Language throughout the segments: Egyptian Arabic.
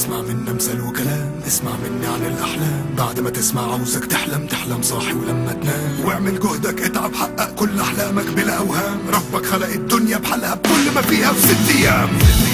اسمع منا مثل وكلام اسمع مني عن الاحلام بعد ما تسمع عاوزك تحلم تحلم صاحي ولما تنام واعمل جهدك اتعب حقق كل احلامك بلا اوهام ربك خلق الدنيا بحالها بكل ما فيها في ست ايام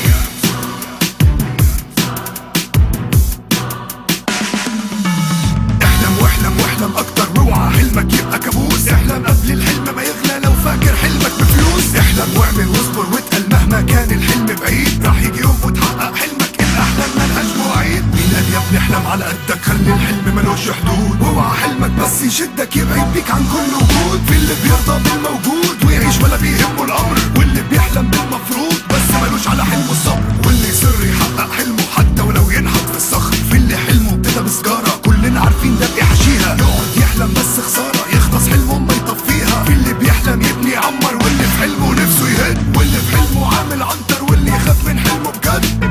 احلم واحلم واحلم اكتر واوعى حلمك يبقى كابوس احلم قبل الحلم ما يغلى لو فاكر حلمك بفلوس احلم واعمل واصبر واتقل مهما كان الحلم بعيد راح يجي يوم وتحقق حلمك الاحلام ملهاش مواعيد مين قال يا ابني احلم على قدك خلي الحلم ملوش حدود واوعى حلمك بس يشدك يبعد بيك عن كل وجود في اللي بيرضى بالموجود ويعيش ولا بيهمه الامر واللي بيحلم بالمفروض بس ملوش على حلمه الصبر واللي يصر يحقق حلمه حتى ولو ينحت في الصخر في اللي حلمه ابتدى بسجاره كلنا عارفين ده بيحشيها يقعد يحلم بس خساره يخلص حلمه ما يطفيها في اللي بيحلم يبني يعمر واللي في حلمه نفسه يهد واللي في حلمه عامل عنتر واللي يخاف من حلمه بجد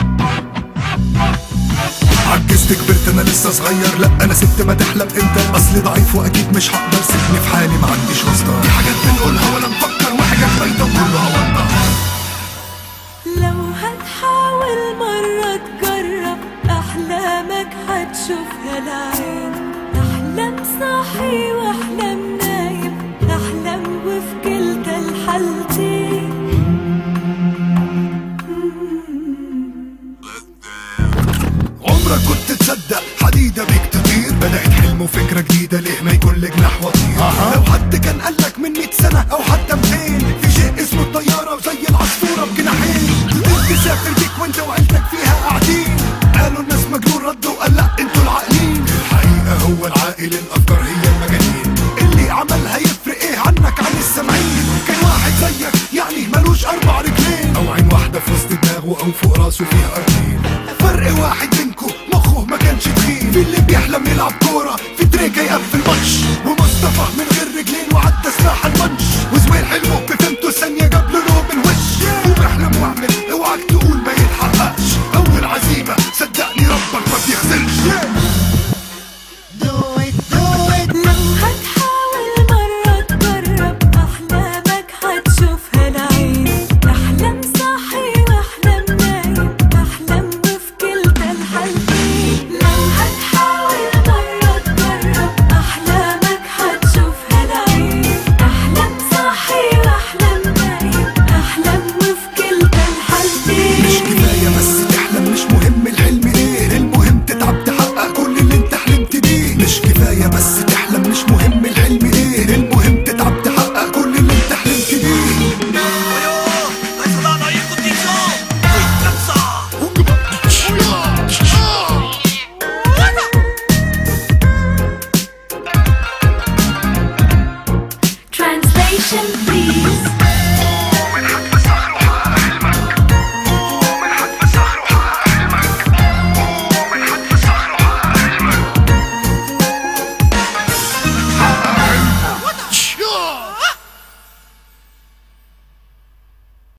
عجزت كبرت انا لسه صغير لا انا سبت ما تحلم انت اصلي ضعيف واكيد مش هقدر سيبني في حالي ما عنديش واسطه في حاجات بنقولها ولا نفكر وحاجات بايده وكلها وضح لو هتحاول مرة تجرب أحلامك هتشوفها العين أحلام صاحي وأحلام نايم أحلام وفي كلتا الحالتين عمرك كنت تصدق حديدة بيك تطير بدأت حلم وفكرة جديدة ليه ما يكون لك جناح وطير لو حد كان قالك من 100 سنة أو حتى 200 في شيء اسمه الطيارة وزي العصفورة بجناحين تقدر تسافر بيك وانت وعيلتك فيها قاعدين قالوا الناس مجنون ردوا قال لا انتوا العاقلين الحقيقة هو العاقل الأفكار هي المجانين اللي عملها يفرق ايه عنك عن السامعين كان واحد زيك يعني ملوش أربع رجلين أو عين واحدة في وسط دماغه أو فوق راسه فيها أرضين فرق واحد بينكو مخه ما كانش تخين في اللي بيحلم يلعب كورة في تريكة يقفل ماتش